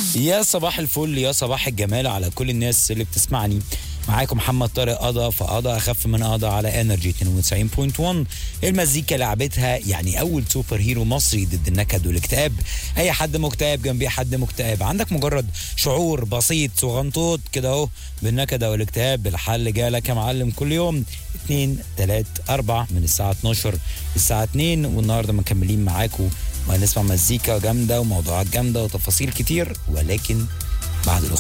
يا صباح الفل يا صباح الجمال على كل الناس اللي بتسمعني معاكم محمد طارق قضا فقضا اخف من قضا على انرجي 92.1 المزيكا لعبتها يعني اول سوبر هيرو مصري ضد النكد والاكتئاب اي حد مكتئب جنبيه حد مكتئب عندك مجرد شعور بسيط صغنطوط كده اهو بالنكد او الاكتئاب الحل جالك يا معلم كل يوم 2 3 4 من الساعه 12 للساعه 2 والنهارده مكملين معاكم وهنسمع مزيكا جامده وموضوعات جامده وتفاصيل كتير ولكن بعد الاغنيه